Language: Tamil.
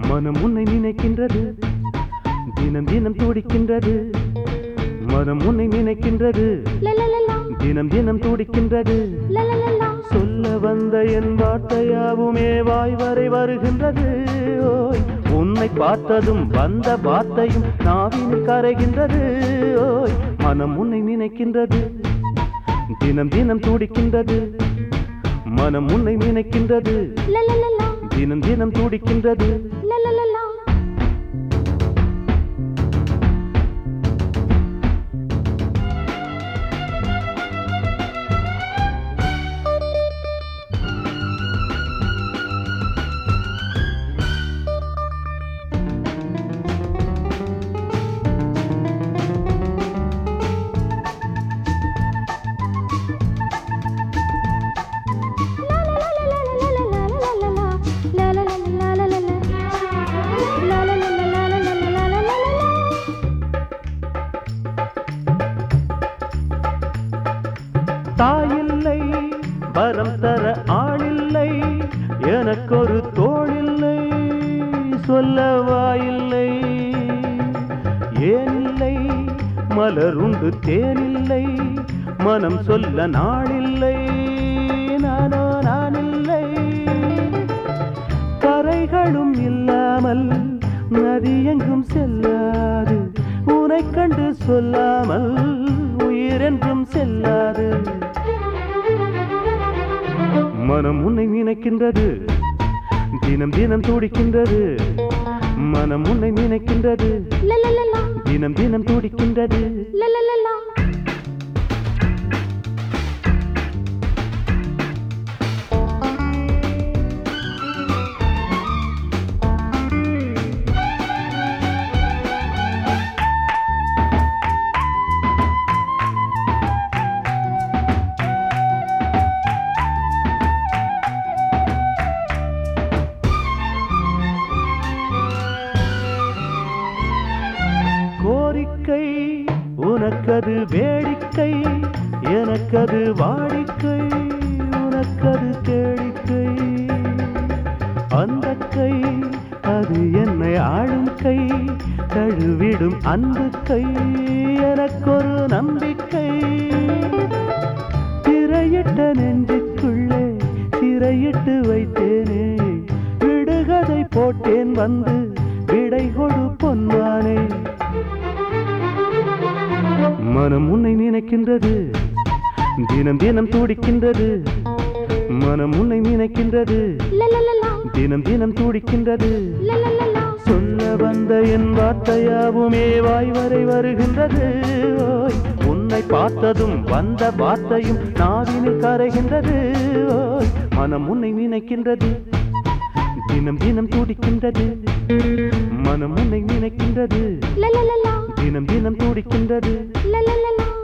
மனம் உன்னை நினைக்கின்றது தினம் தினம் துடிக்கின்றது மனம் உன்னை நினைக்கின்றது லலலலா, தினம் தினம் துடிக்கின்றது லலலலா. சொல்ல வந்த என் வார்த்தையாவுமே வாய் வரை வருகின்றது ஓய் உன்னை பார்த்ததும் வந்த வார்த்தையும் நாவினில் கரைகின்றது ஓய் மனம் உன்னை நினைக்கின்றது தினம் தினம் துடிக்கின்றது மனம் உன்னை நினைக்கின்றது லலலலா, தினம் தினம் துடிக்கின்றது லலலலா. லலலலலலலலலலலா, லலலலலலலலலா. லலலலலலலலலலலலா. தாயில்லை வரம் தர ஆளில்லை எனக்கொரு தோளில்லை சொல்ல வாயில்லை ஏனில்லை மலருண்டு தேனில்லை மனம் சொல்ல நாளில்லை நானோ நானில்லை கரைகளும் இல்லாமல் நதி எங்கும் செல்லாது உனை கண்டு சொல்லாமல் உயிரென்றும் செல்லாது மனம் உன்னை நினைக்கின்றது தினம் தினம் துடிக்கின்றது மனம் உன்னை நினைக்கின்றது லலலலா, தினம் தினம் துடிக்கின்றது லலலலா. கோரிக்கை உனக்கது வேடிக்கை எனக்கது வாடிக்கை உனக்கது கேளிக்கை அந்த கை அது என்னை ஆளும் கை தழுவிடும் அன்பு கை எனக்கொரு நம்பிக்கை திரையிட்ட நெஞ்சுக்குள்ளே திரையிட்டு வைத்தேனே விடுகதை போட்டேன் வந்து விடை கொடு பொன்வானே மனம் உன்னை நினைக்கின்றது தினம் தினம் துடிக்கின்றது மனம் உன்னை நினைக்கின்றது லலலலா, தினம் தினம் துடிக்கின்றது லலலலா. சொல்ல வந்த என் வார்த்தையாவுமே வாய் வரை வருகின்றது ஓய் உன்னை பார்த்ததும் வந்த வார்த்தையும் நாவினில் கரைகின்றது ஓய் மனம் உன்னை நினைக்கின்றது தினம் தினம் துடிக்கின்றது மனம் உன்னை நினைக்கின்றது லலலலா, தினம் தினம் துடிக்கின்றது லலலலா.